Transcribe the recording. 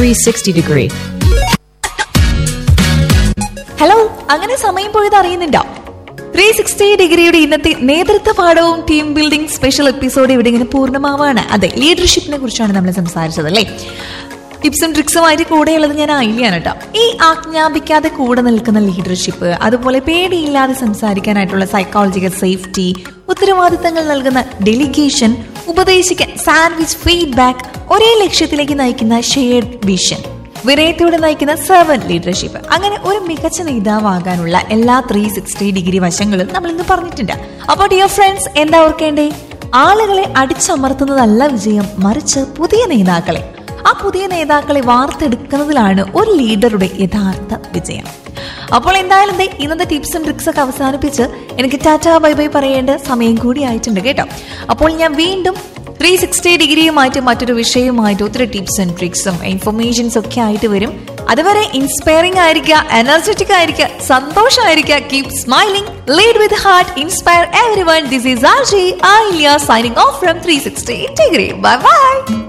360 degree. Hello അങ്ങനെ സമയം പോയത് അറിയുന്നുണ്ടോ ത്രീ സിക്സ്റ്റി ഡിഗ്രിയുടെ ഇന്നത്തെ നേതൃത്വ പാഠവും ടീം ബിൽഡിംഗ് സ്പെഷ്യൽ എപ്പിസോഡ് ഇവിടെ ഇങ്ങനെ പൂർണ്ണമാവാണ് അതെ ലീഡർഷിപ്പിനെ കുറിച്ചാണ് നമ്മൾ സംസാരിച്ചത് അല്ലേ ടിപ്സും ട്രിക്സുമായിട്ട് കൂടെയുള്ളത് ഞാൻ ആയില്ലാണ് കേട്ടോ ഈ ആജ്ഞാപിക്കാതെ കൂടെ നിൽക്കുന്ന ലീഡർഷിപ്പ് അതുപോലെ പേടിയില്ലാതെ സംസാരിക്കാനായിട്ടുള്ള സൈക്കോളജിക്കൽ സേഫ്റ്റി ഉത്തരവാദിത്തങ്ങൾ നൽകുന്ന ഡെലിഗേഷൻ ഉപദേശിക്കാൻ സാൻഡ്വിച്ച് ഫീഡ്ബാക്ക് ഒരേ ലക്ഷ്യത്തിലേക്ക് നയിക്കുന്ന ഷെയർഡ് വിഷൻ വിനയത്തോടെ നയിക്കുന്ന സെവൻ ലീഡർഷിപ്പ് അങ്ങനെ ഒരു മികച്ച നേതാവാകാനുള്ള എല്ലാ ത്രീ സിക്സ്റ്റി ഡിഗ്രി വശങ്ങളും നമ്മൾ ഇന്ന് പറഞ്ഞിട്ടുണ്ട് അപ്പോൾ ഡിയർ ഫ്രണ്ട്സ് എന്താ ഓർക്കേണ്ടേ ആളുകളെ അടിച്ചമർത്തുന്നതല്ല വിജയം മറിച്ച് പുതിയ നേതാക്കളെ ആ പുതിയ നേതാക്കളെ വാർത്തെടുക്കുന്നതിലാണ് ഒരു ലീഡറുടെ യഥാർത്ഥ വിജയം അപ്പോൾ എന്തായാലും ദേ ഇന്നത്തെ ടിപ്സും ട്രിക്സ് ഒക്കെ അവസാനിപ്പിച്ച് എനിക്ക് ടാറ്റ ബൈ ബൈ പറയേണ്ട സമയം കൂടി ആയിട്ടുണ്ട് കേട്ടോ അപ്പോൾ ഞാൻ വീണ്ടും ത്രീ സിക്സ്റ്റി ഡിഗ്രിയുമായിട്ട് മറ്റൊരു വിഷയവുമായിട്ട് ഒത്തിരി ടിപ്സ് ആൻഡ് ട്രിക്സും ഇൻഫർമേഷൻസ് ഒക്കെ ആയിട്ട് വരും അതുവരെ ഇൻസ്പയറിംഗ് ആയിരിക്കുക എനർജറ്റിക് ആയിരിക്കുക സന്തോഷമായിരിക്കുക keep smiling lead with heart inspire everyone this is R G I signing off from three sixty degree bye by